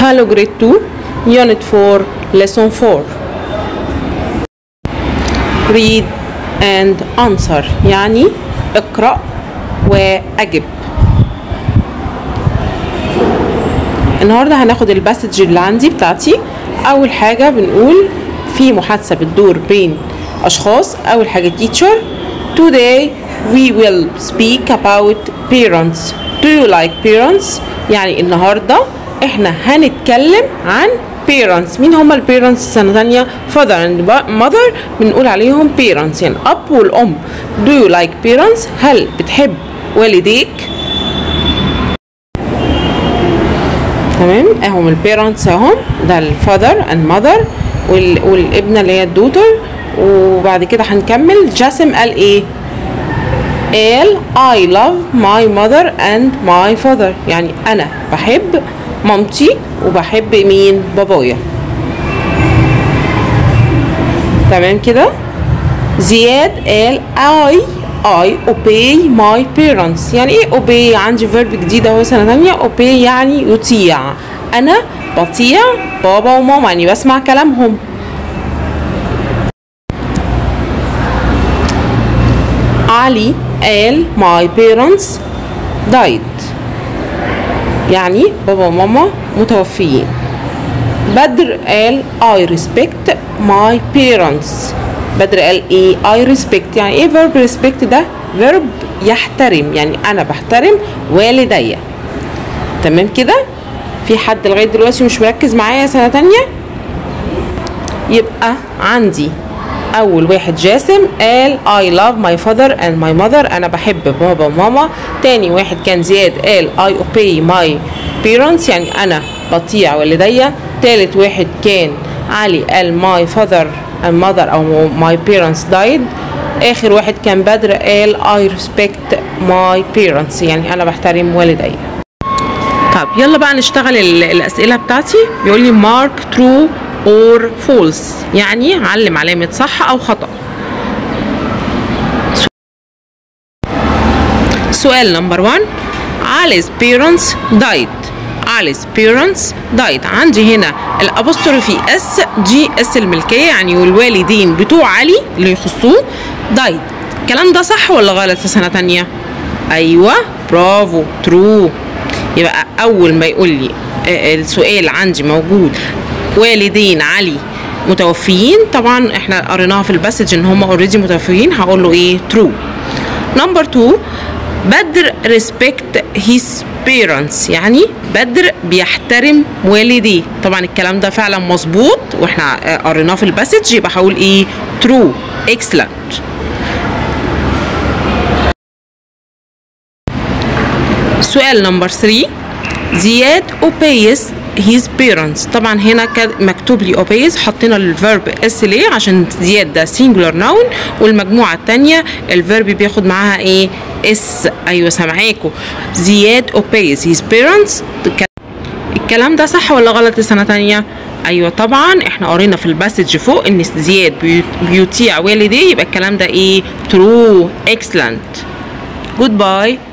Hello Grade 2 Unit 4 Lesson 4 Read and answer يعني اقرأ وأجب النهارده هناخد الباسج اللي عندي بتاعتي أول حاجة بنقول في محادثة بتدور بين أشخاص أول حاجة teacher Today we will speak about parents Do you like parents؟ يعني النهارده احنا هنتكلم عن parents مين هما البيرنتس السنة تانية father and mother بنقول عليهم parents يعني الأب والأم do you like parents هل بتحب والديك تمام اهم البيرنتس اهم ده الفاذر اند ماذر والابنة اللي هي الدوتر وبعد كده هنكمل جاسم قال ايه قال I love my mother and my father يعني أنا بحب مامتي وبحب مين بابايا تمام كده زياد قال I I obey my parents يعني ايه obey عندي verb جديد اهو سنة تانية obey يعني يطيع أنا بطيع بابا وماما يعني بسمع كلامهم علي قال my parents died يعني بابا وماما متوفيين بدر قال I respect my parents بدر قال ايه I respect يعني ايه verb respect ده verb يحترم يعني انا بحترم والدي تمام كده في حد لغايه دلوقتي مش مركز معايا سنه تانية يبقى عندي اول واحد جاسم قال I love my father and my mother انا بحب بابا وماما تاني واحد كان زياد قال I obey my parents يعني انا بطيع والدي تالت واحد كان علي قال my father and mother او my parents died اخر واحد كان بدر قال I respect my parents يعني انا بحترم والدي طب يلا بقى نشتغل الاسئله بتاعتي بيقول لي mark true or false يعني علم علامة صح أو خطأ سؤال نمبر 1 Ali's parents died Ali's parents died عندي هنا الابوستروفي اس جي اس الملكية يعني والوالدين بتوع علي اللي يخصوه died الكلام ده صح ولا غلط في سنة تانية؟ أيوة برافو ترو يبقى أول ما يقول لي السؤال عندي موجود والدين علي متوفيين طبعا احنا قريناها في الباسج ان هم اوريدي متوفيين هقول له ايه ترو نمبر 2 بدر ريسبكت هيز بيرنتس يعني بدر بيحترم والديه طبعا الكلام ده فعلا مظبوط واحنا قريناه في الباسج يبقى هقول ايه ترو اكسلنت سؤال نمبر 3 زياد obeys his parents طبعا هنا مكتوب لي obeys حطينا الفيرب اس ليه عشان زياد ده singular noun والمجموعه الثانيه الفيرب بياخد معاها ايه اس ايوه سامعاكوا زياد obeys his parents الكلام ده صح ولا غلط لسنه تانية ايوه طبعا احنا قرينا في الباسج فوق ان زياد بيطيع والديه يبقى الكلام ده ايه true excellent goodbye